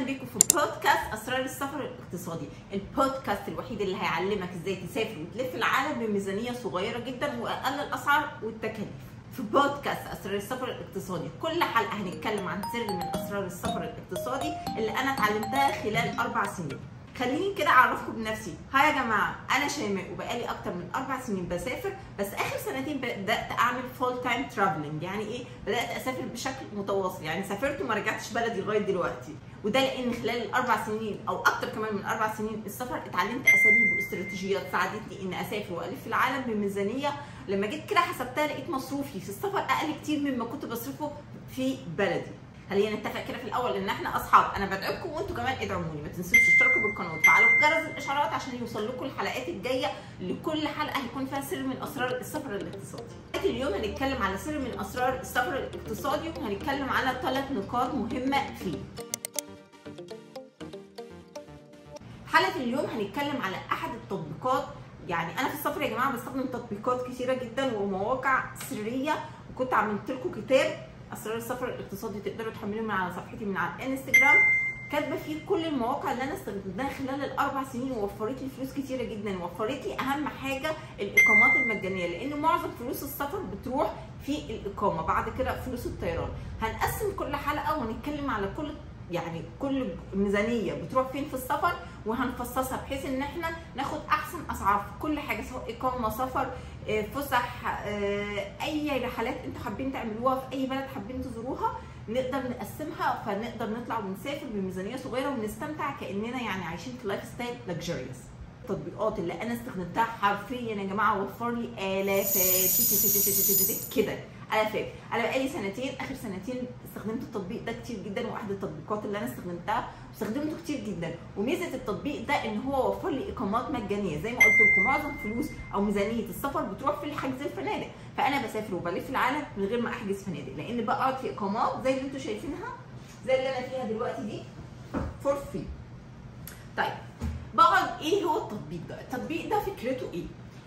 اهلا بيكم في بودكاست اسرار السفر الاقتصادي البودكاست الوحيد اللي هيعلمك ازاي تسافر وتلف العالم بميزانيه صغيره جدا واقل الاسعار والتكاليف في بودكاست اسرار السفر الاقتصادي كل حلقه هنتكلم عن سر من اسرار السفر الاقتصادي اللي انا اتعلمتها خلال اربع سنين خليني كده اعرفكم بنفسي هاي يا جماعه انا شيماء وبقالي اكتر من اربع سنين بسافر بس اخر سنتين بدات اعمل فول تايم ترافلنج يعني ايه بدات اسافر بشكل متواصل يعني سافرت وما رجعتش بلدي لغايه دلوقتي وده لان خلال الاربع سنين او اكتر كمان من اربع سنين السفر اتعلمت اساليب واستراتيجيات ساعدتني ان اسافر والف العالم بميزانيه لما جيت كده حسبتها لقيت مصروفي في السفر اقل كتير مما كنت بصرفه في بلدي خلينا نتفق كده في الاول ان احنا اصحاب انا بدعوكم وانتوا كمان ادعموني ما تنسوش تشتركوا بالقناه وتفعلوا جرس الاشعارات عشان يوصل لكم الحلقات الجايه لكل حلقه هيكون فيها سر من اسرار السفر الاقتصادي اليوم هنتكلم على سر من اسرار السفر الاقتصادي وهنتكلم على ثلاث نقاط مهمه فيه حلقه اليوم هنتكلم على احد التطبيقات يعني انا في السفر يا جماعه بستخدم تطبيقات كثيره جدا ومواقع سريه وكنت عملت لكم كتاب اسرار السفر الاقتصادي تقدروا تحملوه من على صفحتي من على الانستجرام كاتبه فيه كل المواقع اللي انا استخدمتها خلال الاربع سنين ووفرت لي فلوس كتيره جدا وفرت لي اهم حاجه الاقامات المجانيه لان معظم فلوس السفر بتروح في الاقامه بعد كده فلوس الطيران هنقسم كل حلقه ونتكلم على كل يعني كل ميزانيه بتروح فين في السفر وهنفصصها بحيث ان احنا ناخد احسن اسعار في كل حاجه سواء اقامه سفر فسح اي رحلات انتوا حابين تعملوها في اي بلد حابين تزوروها نقدر نقسمها فنقدر نطلع ونسافر بميزانيه صغيره ونستمتع كاننا يعني عايشين في لايف ستايل لكجريوس التطبيقات اللي انا استخدمتها حرفيا يا جماعه وفر لي الافات كده الافات انا بقالي سنتين اخر سنتين استخدمت التطبيق ده كتير جدا واحد التطبيقات اللي انا استخدمتها واستخدمته كتير جدا وميزه التطبيق ده ان هو وفر لي اقامات مجانيه زي ما قلت لكم معظم فلوس او ميزانيه السفر بتروح في حجز الفنادق فانا بسافر وبلف العالم من غير ما احجز فنادق لان بقعد في اقامات زي اللي انتم شايفينها زي اللي انا فيها دلوقتي دي فور فري طيب بقعد ايه هو التطبيق ده التطبيق ده فكرته ايه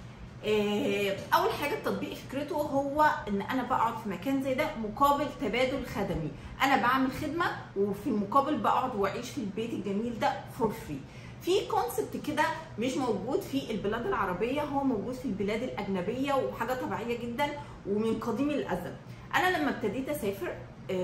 اول حاجه التطبيق فكرته هو ان انا بقعد في مكان زي ده مقابل تبادل خدمي انا بعمل خدمه وفي المقابل بقعد واعيش في البيت الجميل ده فور فري في كونسبت كده مش موجود في البلاد العربيه هو موجود في البلاد الاجنبيه وحاجه طبيعيه جدا ومن قديم الازل انا لما ابتديت اسافر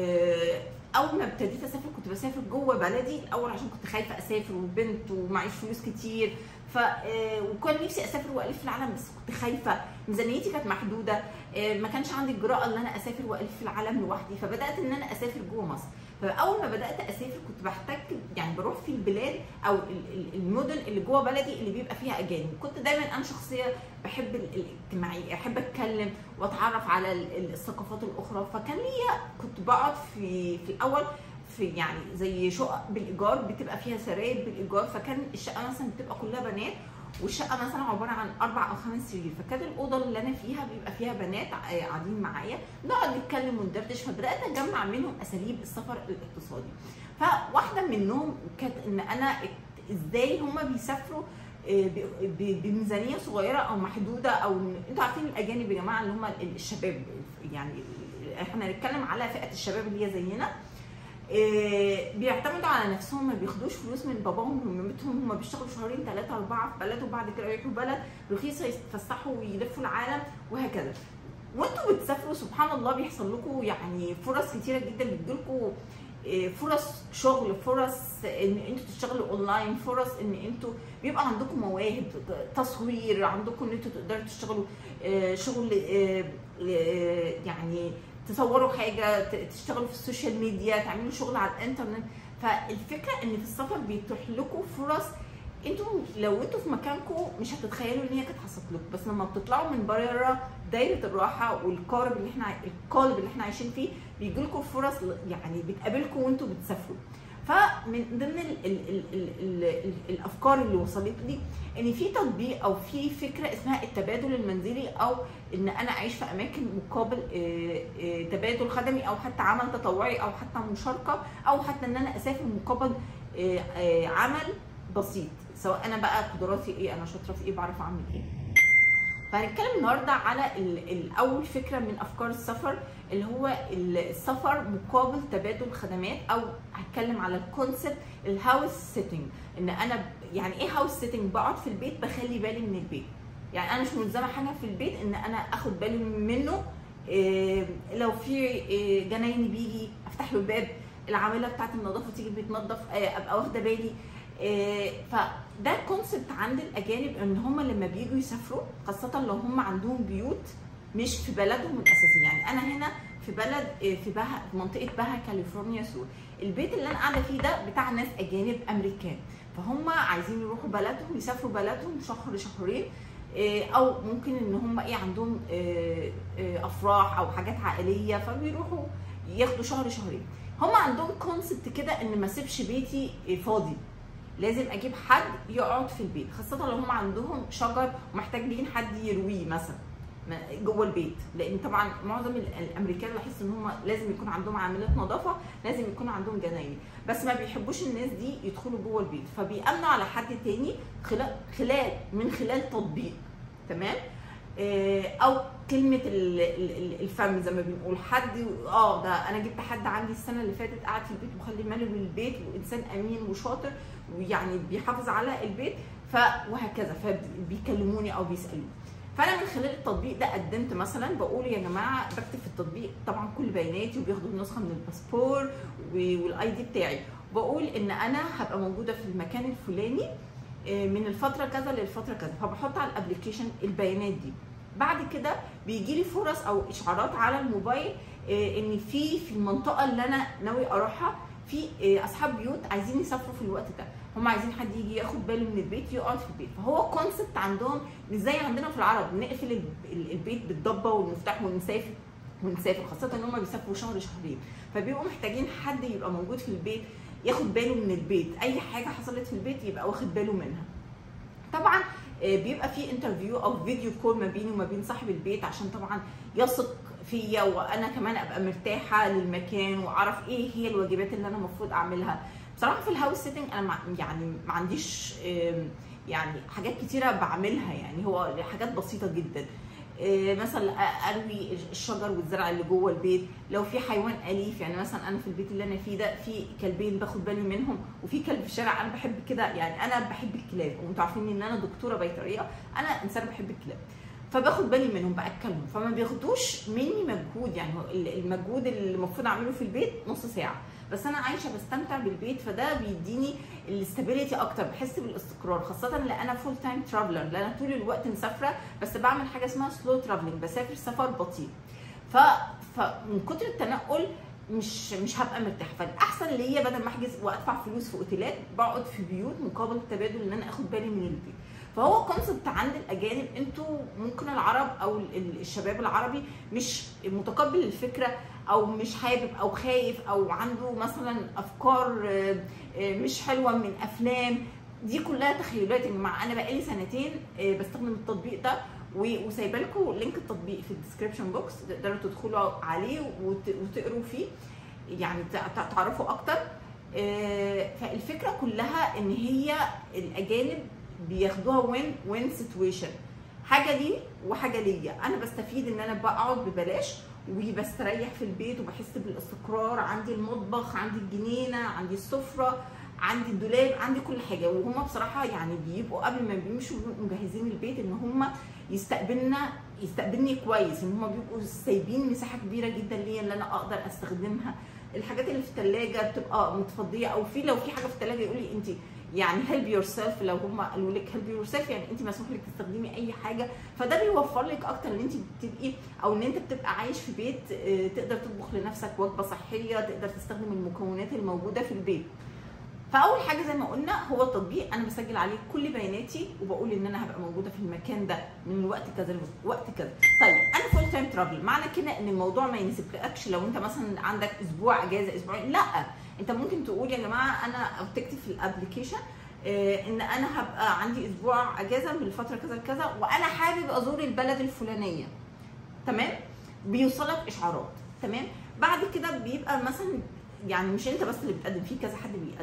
اول ما ابتديت اسافر كنت بسافر جوه بلدي الاول عشان كنت خايفه اسافر وبنت ومعيش فلوس كتير ف وكان نفسي اسافر والف العالم بس كنت خايفه ميزانيتي كانت محدوده ما كانش عندي الجرأه ان انا اسافر والف العالم لوحدي فبدات ان انا اسافر جوه مصر فاول ما بدات اسافر كنت بحتك يعني بروح في البلاد او المدن اللي جوه بلدي اللي بيبقى فيها اجانب كنت دايما انا شخصيه بحب الاجتماعيه احب اتكلم واتعرف على الثقافات الاخرى فكان ليا كنت بقعد في في الاول في يعني زي شقق بالايجار بتبقى فيها سراير بالايجار فكان الشقه مثلا بتبقى كلها بنات والشقه مثلا عباره عن اربع او خمس سرير فكانت الاوضه اللي انا فيها بيبقى فيها بنات قاعدين معايا نقعد نتكلم وندردش فبدات اجمع منهم اساليب السفر الاقتصادي فواحده منهم كانت ان انا ازاي هما بيسافروا بميزانيه صغيره او محدوده او انتوا عارفين الاجانب يا جماعه اللي هم الشباب يعني احنا هنتكلم على فئه الشباب اللي هي زينا بيعتمدوا على نفسهم ما بياخدوش فلوس من باباهم ومامتهم هم بيشتغلوا شهرين ثلاثه اربعه في بلد وبعد كده يروحوا بلد رخيصه يتفسحوا ويلفوا العالم وهكذا وانتوا بتسافروا سبحان الله بيحصل لكم يعني فرص كتيره جدا بتجيلكم فرص شغل فرص ان انتوا تشتغلوا اونلاين فرص ان انتوا بيبقى عندكم مواهب تصوير عندكم ان انتوا تقدروا تشتغلوا شغل يعني تصوروا حاجه تشتغلوا في السوشيال ميديا تعملوا شغل على الانترنت فالفكره ان في السفر بيتيح لكم فرص انتوا لو انتوا في مكانكم مش هتتخيلوا ان هي كانت حصلت لكم بس لما بتطلعوا من بره دايره الراحه والقالب اللي احنا القالب اللي احنا عايشين فيه بيجي لكم فرص يعني بتقابلكم وانتوا بتسافروا فمن ضمن ال ال ال ال ال ال الافكار اللي وصلت لي ان في تطبيق او في فكره اسمها التبادل المنزلي او ان انا اعيش في اماكن مقابل تبادل خدمي او حتى عمل تطوعي او حتى مشاركه او حتى ان انا اسافر مقابل عمل بسيط سواء انا بقى قدراتي ايه انا شاطره في ايه بعرف اعمل ايه فهنتكلم النهارده على ال- الاول فكره من افكار السفر اللي هو ال- السفر مقابل تبادل خدمات او هتكلم على الكونسبت الهاوس سيتنج ان انا ب- يعني ايه هاوس سيتنج بقعد في البيت بخلي بالي من البيت يعني انا مش ملزمه حاجه في البيت ان انا اخد بالي منه إيه لو في إيه جنايني بيجي افتح له الباب العامله بتاعت النظافه تيجي بتنظف إيه ابقى واخده بالي إيه فده كونسبت عند الاجانب ان هم لما بييجوا يسافروا خاصه لو هم عندهم بيوت مش في بلدهم الاساسي يعني انا هنا في بلد إيه، في بها في منطقه بها كاليفورنيا سور البيت اللي انا قاعده فيه ده بتاع ناس اجانب امريكان فهم عايزين يروحوا بلدهم يسافروا بلدهم شهر شهرين إيه، او ممكن ان هم ايه عندهم إيه، إيه، افراح او حاجات عائليه فبيروحوا ياخدوا شهر شهرين هم عندهم كونسبت كده ان ما اسيبش بيتي إيه، فاضي لازم اجيب حد يقعد في البيت خاصه لو هم عندهم شجر ومحتاجين حد يرويه مثلا ما- جوه البيت لان طبعا معظم ال- الامريكان لاحظت ان هم لازم يكون عندهم عاملات نظافه لازم يكون عندهم جناين بس ما بيحبوش الناس دي يدخلوا جوه البيت فبيامنوا على حد تاني خلال خلال من خلال تطبيق تمام آه، او كلمه ال- ال- ال- الفم زي ما بنقول حد اه ده انا جبت حد عندي السنه اللي فاتت قاعد في البيت وخلي باله من البيت وانسان امين وشاطر ويعني بيحافظ على البيت ف وهكذا فبيكلموني او بيسالوني فانا من خلال التطبيق ده قدمت مثلا بقول يا جماعه بكتب في التطبيق طبعا كل بياناتي وبياخدوا نسخه من الباسبور و- والاي دي بتاعي بقول ان انا هبقى موجوده في المكان الفلاني آه، من الفتره كذا للفتره كذا فبحط على الابلكيشن البيانات دي بعد كده بيجي لي فرص او اشعارات على الموبايل آه، ان في في المنطقه اللي انا ناوي اروحها في آه، اصحاب بيوت عايزين يسافروا في الوقت ده هم عايزين حد يجي ياخد باله من البيت يقعد في البيت فهو كونسبت عندهم مش زي عندنا في العرب نقفل ال- ال- البيت بالضبه والمفتاح ونسافر ونسافر خاصه ان هم بيسافروا شهر شهرين فبيبقوا محتاجين حد يبقى موجود في البيت ياخد باله من البيت اي حاجه حصلت في البيت يبقى واخد باله منها طبعا آه، بيبقى في انترفيو او فيديو كول ما بيني وما بين صاحب البيت عشان طبعا يثق فيا وانا كمان ابقى مرتاحه للمكان واعرف ايه هي الواجبات اللي انا المفروض اعملها بصراحه في الهاوس سيتنج انا مع- يعني ما عنديش آم، يعني حاجات كتيره بعملها يعني هو حاجات بسيطه جدا آه، مثلا اروي الشجر والزرع اللي جوه البيت لو في حيوان اليف يعني مثلا انا في البيت اللي انا فيه ده في كلبين باخد بالي منهم وفي كلب في الشارع انا بحب كده يعني انا بحب الكلاب وانتوا عارفين ان انا دكتوره بيطريه انا انسان بحب الكلاب فباخد بالي منهم باكلهم فما بياخدوش مني مجهود يعني هو ال- المجهود اللي المفروض اعمله في البيت نص ساعه بس انا عايشه بستمتع بالبيت فده بيديني الاستابيليتي اكتر بحس بالاستقرار خاصه لان انا فول تايم ترافلر لان انا طول الوقت مسافره بس بعمل حاجه اسمها سلو ترافلنج بسافر سفر بطيء ف فمن كتر التنقل مش مش هبقى مرتاحه فالاحسن ليا بدل ما احجز وادفع فلوس في اوتيلات بقعد في بيوت مقابل التبادل ان انا اخد بالي من البيت فهو كونسبت عند الاجانب انتوا ممكن العرب او ال- الشباب العربي مش متقبل الفكره او مش حابب او خايف او عنده مثلا افكار آه، آه، مش حلوه من افلام دي كلها تخيلات يا جماعه انا بقالي سنتين آه، بستخدم التطبيق ده و- وسايبه لكم لينك التطبيق في الديسكربشن بوكس تقدروا تدخلوا عليه وت- وتقروا فيه يعني تع- تع- تعرفوا اكتر آه، فالفكره كلها ان هي الاجانب بياخدوها وين وين سيتويشن حاجه لي وحاجه ليا انا بستفيد ان انا بقعد ببلاش وبستريح في البيت وبحس بالاستقرار عندي المطبخ عندي الجنينه عندي السفره عندي الدولاب عندي كل حاجه وهم بصراحه يعني بيبقوا قبل ما بيمشوا بيبقوا مجهزين البيت ان هم يستقبلنا يستقبلني كويس ان هم بيبقوا سايبين مساحه كبيره جدا ليا ان انا اقدر استخدمها الحاجات اللي في الثلاجه بتبقى متفضيه او في لو في حاجه في الثلاجه يقول لي انت يعني هيلب يور سيلف لو هم قالوا لك هيلب يور سيلف يعني انت مسموح لك تستخدمي اي حاجه فده بيوفر لك اكتر ان انت بتبقي او ان انت بتبقى عايش في بيت آه، تقدر تطبخ لنفسك وجبه صحيه تقدر تستخدم المكونات الموجوده في البيت فاول حاجه زي ما قلنا هو التطبيق انا بسجل عليه كل بياناتي وبقول ان انا هبقى موجوده في المكان ده من وقت كذا لوقت كذا طيب انا فول تايم ترافل معنى كده ان الموضوع ما يناسبكش لو انت مثلا عندك اسبوع اجازه اسبوعين لا انت ممكن تقول يا جماعه انا او تكتب في الابلكيشن آه، ان انا هبقى عندي اسبوع اجازه من الفتره كذا لكذا وانا حابب ازور البلد الفلانيه تمام بيوصلك اشعارات تمام بعد كده بيبقى مثلا يعني مش انت بس اللي بتقدم في كذا حد بيقدم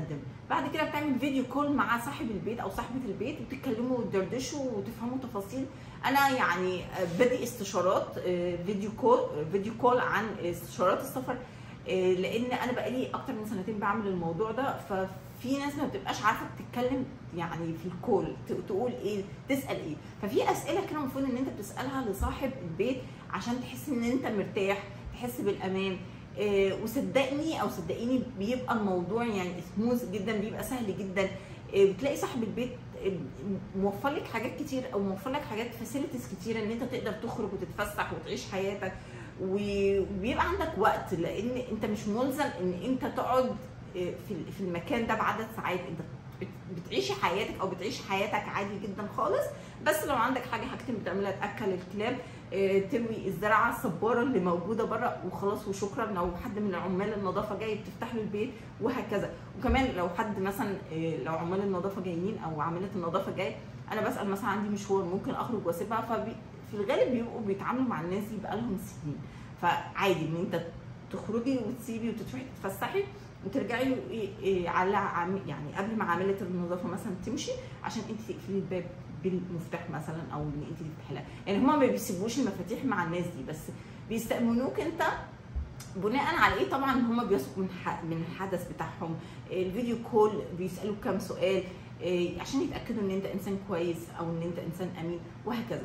بعد كده بتعمل فيديو كول مع صاحب البيت او صاحبه البيت وتتكلموا وتدردشوا وتفهموا تفاصيل انا يعني بدي استشارات فيديو كول فيديو كول عن استشارات السفر لان انا بقالي اكتر من سنتين بعمل الموضوع ده ففي ناس ما بتبقاش عارفه تتكلم يعني في الكول تقول ايه تسال ايه ففي اسئله كده المفروض ان انت بتسالها لصاحب البيت عشان تحس ان انت مرتاح تحس بالامان وصدقني او صدقيني بيبقى الموضوع يعني سموث جدا بيبقى سهل جدا بتلاقي صاحب البيت موفر لك حاجات كتير او موفر لك حاجات فاسيلتيز كتيره ان انت تقدر تخرج وتتفسح وتعيش حياتك وبيبقى عندك وقت لان انت مش ملزم ان انت تقعد في المكان ده بعدد ساعات انت بتعيشي حياتك او بتعيش حياتك عادي جدا خالص بس لو عندك حاجه حاجتين بتعملها تاكل الكلاب تروي الزرعه الصباره اللي موجوده بره وخلاص وشكرا لو حد من عمال النظافه جاي بتفتح له البيت وهكذا وكمان لو حد مثلا لو عمال النظافه جايين او عامله النظافه جاي انا بسال مثلا عندي مشوار ممكن اخرج واسيبها ففي الغالب بيبقوا بيتعاملوا مع الناس دي بقالهم سنين فعادي ان انت تخرجي وتسيبي وتروحي تتفسحي وترجعي على يعني قبل ما عامله النظافه مثلا تمشي عشان انت تقفلي الباب بالمفتاح مثلا او ان انت تفتحي لها يعني هما ما بيسيبوش المفاتيح مع الناس دي بس بيستأمنوك انت بناء على ايه طبعا هما بيثقوا من من الحدث بتاعهم الفيديو كول بيسالوك كام سؤال عشان يتاكدوا ان انت انسان كويس او ان انت انسان امين وهكذا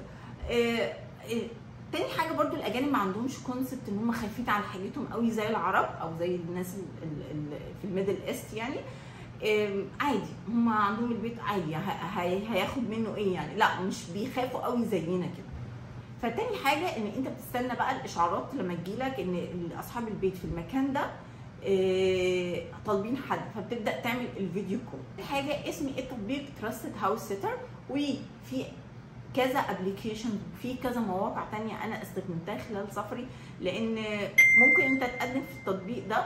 تاني حاجه برضو الاجانب ما عندهمش كونسبت ان هم خايفين على حاجتهم قوي زي العرب او زي الناس في الميدل ايست يعني عادي هم عندهم البيت عادي هياخد منه ايه يعني لا مش بيخافوا قوي زينا كده فتاني حاجه ان انت بتستنى بقى الاشعارات لما تجيلك ان اصحاب البيت في المكان ده طالبين حد فبتبدا تعمل الفيديو كول حاجه اسم التطبيق تراستد هاوس سيتر وفي كذا ابلكيشن في كذا مواقع تانية انا استخدمتها خلال سفري لان ممكن انت تقدم في التطبيق ده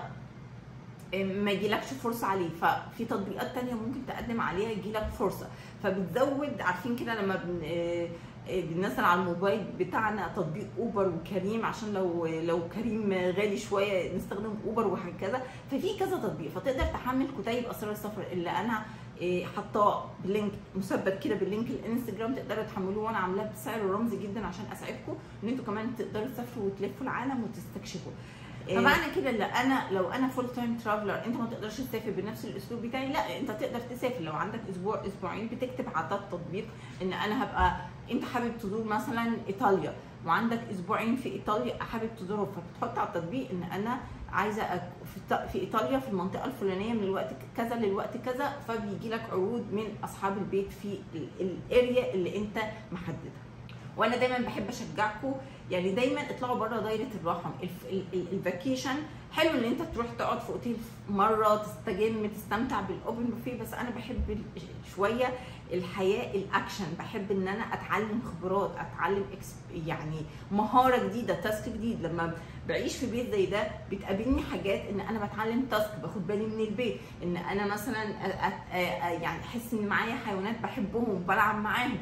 ما يجيلكش فرصه عليه ففي تطبيقات تانية ممكن تقدم عليها يجيلك فرصه فبتزود عارفين كده لما بن بننزل على الموبايل بتاعنا تطبيق اوبر وكريم عشان لو لو كريم غالي شويه نستخدم اوبر وهكذا ففي كذا تطبيق فتقدر تحمل كتيب اسرار السفر اللي انا حطاه بلينك مثبت كده باللينك الانستجرام تقدروا تحملوه وانا عاملاه بسعر رمزي جدا عشان اسعدكم ان انتوا كمان تقدروا تسافروا وتلفوا العالم وتستكشفوا فمعنى كده ان انا لو انا فول تايم ترافلر انت ما تقدرش تسافر بنفس الاسلوب بتاعي لا انت تقدر تسافر لو عندك اسبوع اسبوعين بتكتب على التطبيق ان انا هبقى انت حابب تزور مثلا ايطاليا وعندك اسبوعين في ايطاليا حابب تزورهم فبتحط على التطبيق ان انا عايزه أك... في... في ايطاليا في المنطقه الفلانيه من الوقت كذا للوقت كذا فبيجي لك عروض من اصحاب البيت في الاريا اللي انت محددها وانا دايما بحب اشجعكم يعني دايما اطلعوا بره دايره الراحه الفاكيشن حلو ان انت تروح تقعد في اوتيل مره تستجم تستمتع بالاوبن بوفيه بس انا بحب شويه الحياه الاكشن بحب ان انا اتعلم خبرات اتعلم يعني مهاره جديده تاسك جديد لما بعيش في بيت زي ده بتقابلني حاجات ان انا بتعلم تاسك باخد بالي من البيت ان انا مثلا يعني احس ان معايا حيوانات بحبهم بلعب معاهم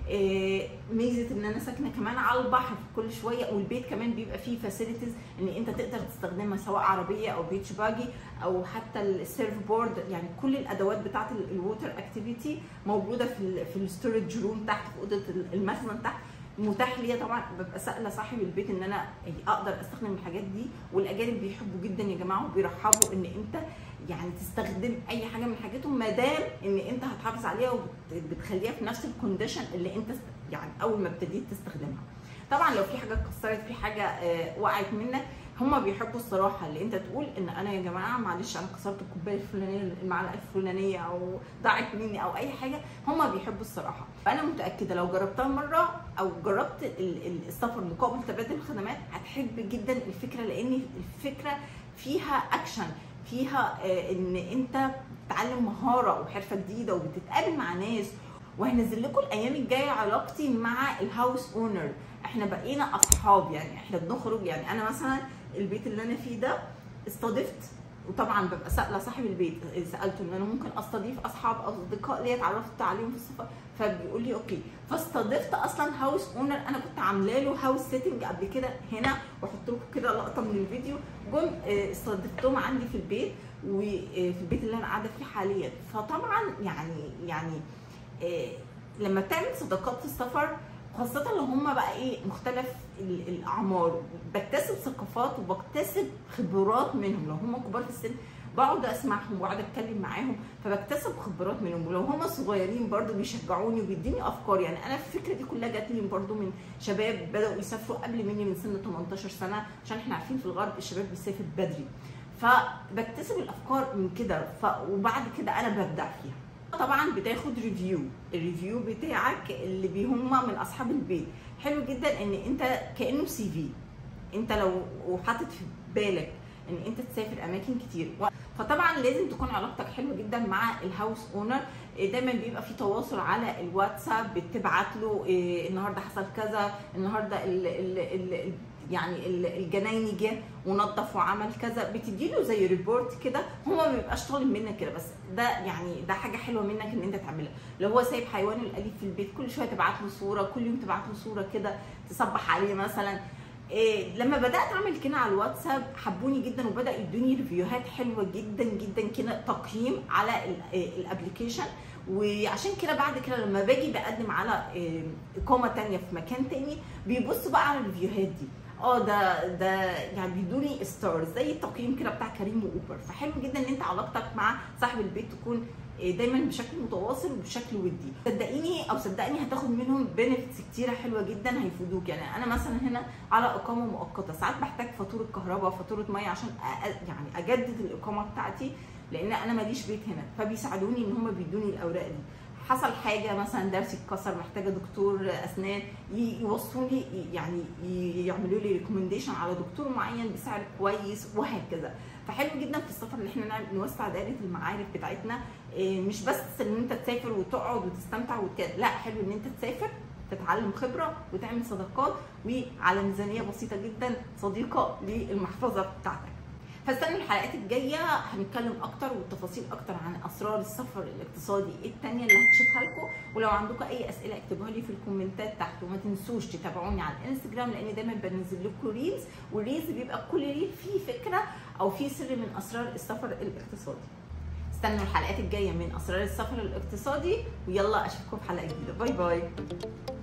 ميزه ان انا ساكنه كمان على البحر كل شويه والبيت كمان بيبقى فيه فاسيلتيز ان انت تقدر تستخدمها سواء عربيه او بيتش باجي او حتى السيرف بورد يعني كل الادوات بتاعه الووتر اكتيفيتي موجوده في في الستورج روم تحت في اوضه المخزن تحت متاح ليا طبعا ببقى سائله صاحب البيت ان انا اقدر استخدم الحاجات دي والاجانب بيحبوا جدا يا جماعه وبيرحبوا ان انت يعني تستخدم اي حاجه من حاجتهم ما دام ان انت هتحافظ عليها وبتخليها في نفس الكونديشن اللي انت يعني اول ما ابتديت تستخدمها طبعا لو في حاجه اتكسرت في حاجه وقعت منك هما بيحبوا الصراحه اللي انت تقول ان انا يا جماعه معلش انا كسرت الكوبايه الفلانيه المعلقه الفلانيه او ضاعت مني او اي حاجه هما بيحبوا الصراحه فانا متاكده لو جربتها مره او جربت السفر مقابل تبادل الخدمات هتحب جدا الفكره لان الفكره فيها اكشن فيها ان انت تتعلم مهاره وحرفه جديده وبتتقابل مع ناس وهنزل لكم الايام الجايه علاقتي مع الهاوس اونر احنا بقينا اصحاب يعني احنا بنخرج يعني انا مثلا البيت اللي انا فيه ده استضفت وطبعا ببقى سائله صاحب البيت سالته ان انا ممكن استضيف اصحاب اصدقاء ليا اتعرفت عليهم في السفر فبيقول لي اوكي فاستضفت اصلا هاوس اونر انا كنت عامله له هاوس سيتنج قبل كده هنا واحط لكم كده لقطه من الفيديو جم استضفتهم عندي في البيت وفي البيت اللي انا قاعده فيه حاليا فطبعا يعني يعني آه، لما بتعمل صداقات في السفر خاصة لو هم بقى ايه مختلف ال- الاعمار بكتسب ثقافات وبكتسب خبرات منهم لو هم كبار في السن بقعد اسمعهم واقعد اتكلم معاهم فبكتسب خبرات منهم ولو هم صغيرين برضو بيشجعوني وبيديني افكار يعني انا الفكره دي كلها جات لي برضو من شباب بداوا يسافروا قبل مني من سن 18 سنه عشان احنا عارفين في الغرب الشباب بيسافر بدري فبكتسب الافكار من كده ف... وبعد كده انا ببدع فيها طبعا بتاخد ريفيو الريفيو بتاعك اللي بي هم من اصحاب البيت حلو جدا ان انت كانه سي في انت لو وحاطط في بالك ان انت تسافر اماكن كتير و- فطبعا لازم تكون علاقتك حلوه جدا مع الهاوس اونر دايما بيبقى في تواصل على الواتساب بتبعت له إيه، النهارده حصل كذا النهارده ال ال ال يعني ال- الجنايني جه ونظف وعمل كذا بتدي له زي ريبورت كده هو ما بيبقاش طالب منك كده بس ده يعني ده حاجه حلوه منك ان انت تعملها لو هو سايب حيوانه الاليف في البيت كل شويه تبعت له صوره كل يوم تبعت له صوره كده تصبح عليه مثلا إيه لما بدات اعمل كده على الواتساب حبوني جدا وبدا يدوني ريفيوهات حلوه جدا جدا كده تقييم على ال- إيه الابلكيشن وعشان كده بعد كده لما باجي بقدم على إيه، اقامه تانية في مكان تاني بيبصوا بقى على الريفيوهات دي اه ده ده يعني بيدوني ستارز زي التقييم كده بتاع كريم واوبر فحلو جدا ان انت علاقتك مع صاحب البيت تكون إيه، دايما بشكل متواصل وبشكل ودي صدقيني او صدقني هتاخد منهم بنفيتس كتيره حلوه جدا هيفيدوك يعني انا مثلا هنا على اقامه مؤقته ساعات بحتاج فاتوره كهرباء فاتوره ميه عشان أ- أ- يعني اجدد الاقامه بتاعتي لان انا ماليش بيت هنا فبيساعدوني ان هم بيدوني الاوراق دي حصل حاجه مثلا درسي اتكسر محتاجه دكتور اسنان ي- يوصوني ي- يعني ي- يعملوا لي ريكومنديشن على دكتور معين بسعر كويس وهكذا فحلو جدا في السفر ان احنا نعمل- نوسع دائره المعارف بتاعتنا إيه، مش بس ان انت تسافر وتقعد وتستمتع وكده لا حلو ان انت تسافر تتعلم خبره وتعمل صداقات وعلى ميزانيه بسيطه جدا صديقه للمحفظه بتاعتك فاستنوا الحلقات الجايه هنتكلم اكتر والتفاصيل اكتر عن اسرار السفر الاقتصادي التانية اللي هكشفها لكم ولو عندكم اي اسئله اكتبوها لي في الكومنتات تحت وما تنسوش تتابعوني على الانستجرام لان دايما بنزل لكم ريلز والريلز بيبقى كل ريل فيه فكره او فيه سر من اسرار السفر الاقتصادي استنوا الحلقات الجايه من اسرار السفر الاقتصادي ويلا اشوفكم في حلقه جديده باي باي